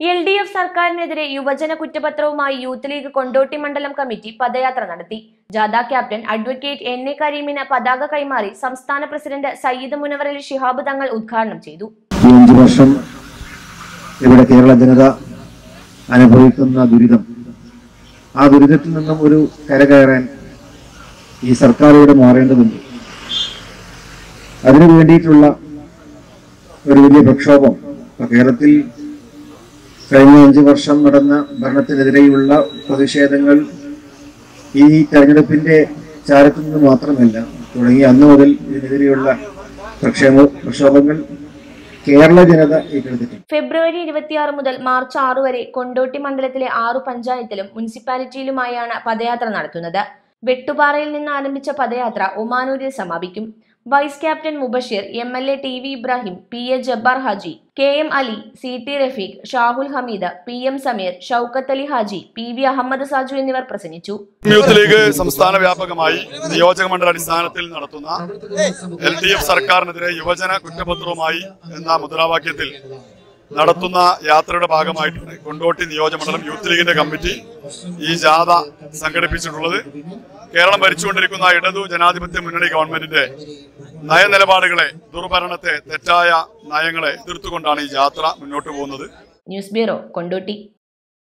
L D F സർക്കാരിനെതിരെ യുവജന കുറ്റപത്രവുമായി youth league Kondotty മണ്ഡലം കമ്മിറ്റി പദയാത്ര നടത്തി ജാഥ ക്യാപ്റ്റൻ അഡ്വക്കേറ്റ് എൻ എ കരീമിന് പതാക കൈമാറി സംസ്ഥാന പ്രസിഡന്റ് സയ്യിദ് മുനവർ അലി ശിഹാബ് തങ്ങൾ ഉദ്ഘാടനം ചെയ്തു ഈ അഞ്ചു വർഷം ഇവിടെ കേരള ജനത അനുഭവിക്കുന്ന ദുരിതം ആ ദുരിതത്തിൽ നിന്നും ഒരു കരകയറാൻ ഈ സർക്കാർ ഇവിടെ മാറേണ്ടതുണ്ട് അതിനു വേണ്ടിയിട്ടുള്ള ഒരു വലിയ പ്രക്ഷോഭം ഇപ്പൊ കേരളത്തിൽ കഴിഞ്ഞ അഞ്ചു വർഷം നടന്ന ഭരണത്തിനെതിരെയുള്ള പ്രതിഷേധങ്ങൾ ഈ തെരഞ്ഞെടുപ്പിന്റെ ചാരത്തു നിന്ന് മാത്രമല്ല തുടങ്ങി അന്ന് മുതൽ ഇതിനെതിരെയുള്ള പ്രക്ഷേപ പ്രക്ഷോഭങ്ങൾ കേരള ജനത ഏറ്റെടുത്തിട്ടുണ്ട് ഫെബ്രുവരി ഇരുപത്തിയാറ് മുതൽ മാർച്ച് ആറ് വരെ കൊണ്ടോട്ടി മണ്ഡലത്തിലെ ആറു പഞ്ചായത്തിലും മുനിസിപ്പാലിറ്റിയിലുമായാണ് പദയാത്ര നടത്തുന്നത് വെട്ടുപാറയിൽ നിന്ന് ആരംഭിച്ച പദയാത്ര ഒമാനൂരിൽ സമാപിക്കും vice captain Mubasheer M L A T V Ibrahim P A Jabbar Haji K M Ali C T Rafeeq Shahul Hameed P M Sameer Shoukath Ali Haji P V Ahammed Saju എന്നിവർ പ്രസംഗിച്ചു യൂത്ത് ലീഗ് സംസ്ഥാന വ്യാപകമായി നിയോജക മണ്ഡല അടിസ്ഥാനത്തിൽ നടത്തുന്ന എൽ ഡി എഫ് സർക്കാരിനെതിരെ യുവജന കുറ്റപത്രവുമായി എന്ന മുദ്രാവാക്യത്തിൽ നടത്തുന്ന യാത്രയുടെ ഭാഗമായിട്ടാണ് കൊണ്ടോട്ടി നിയോജകമണ്ഡലം യൂത്ത് ലീഗിന്റെ കമ്മിറ്റി ഈ ജാഥ സംഘടിപ്പിച്ചിട്ടുള്ളത് കേരളം ഭരിച്ചുകൊണ്ടിരിക്കുന്ന ഇടതു ജനാധിപത്യ മുന്നണി ഗവൺമെന്റിന്റെ നയനിലപാടുകളെ ദുർഭരണത്തെ തെറ്റായ നയങ്ങളെ എതിർത്തുകൊണ്ടാണ് ഈ യാത്ര മുന്നോട്ട് പോകുന്നത് ന്യൂസ് ബ്യൂറോ കൊണ്ടോട്ടി